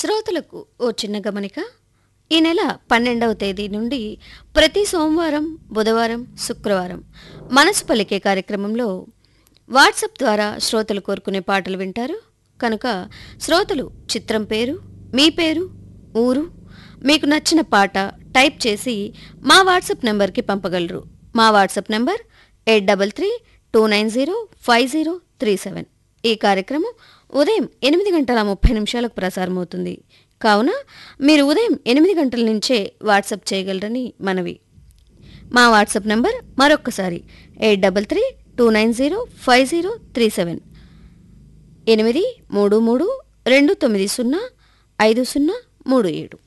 శ్రోతలకు ఓ చిన్న గమనిక ఈ నెల పన్నెండవ తేదీ నుండి ప్రతి సోమవారం బుధవారం శుక్రవారం మనసు పలికే కార్యక్రమంలో వాట్సాప్ ద్వారా శ్రోతలు కోరుకునే పాటలు వింటారు కనుక శ్రోతలు చిత్రం పేరు మీ పేరు ఊరు మీకు నచ్చిన పాట టైప్ చేసి మా వాట్సాప్ నెంబర్కి పంపగలరు మా WhatsApp number eight double three two nine zero five zero three seven ఈ కార్యక్రమం ఉదయం ఎనిమిది గంటల ముప్పై నిమిషాలకు ప్రసారమవుతుంది కావున మీరు ఉదయం ఎనిమిది గంటల నుంచే వాట్సాప్ చేయగలరని మనవి మా వాట్సాప్ నంబర్ మరొక్కసారి eight double three two nine zero five zero three seven ఎనిమిది మూడు మూడు రెండు తొమ్మిది సున్నా ఐదు సున్నా మూడు ఏడు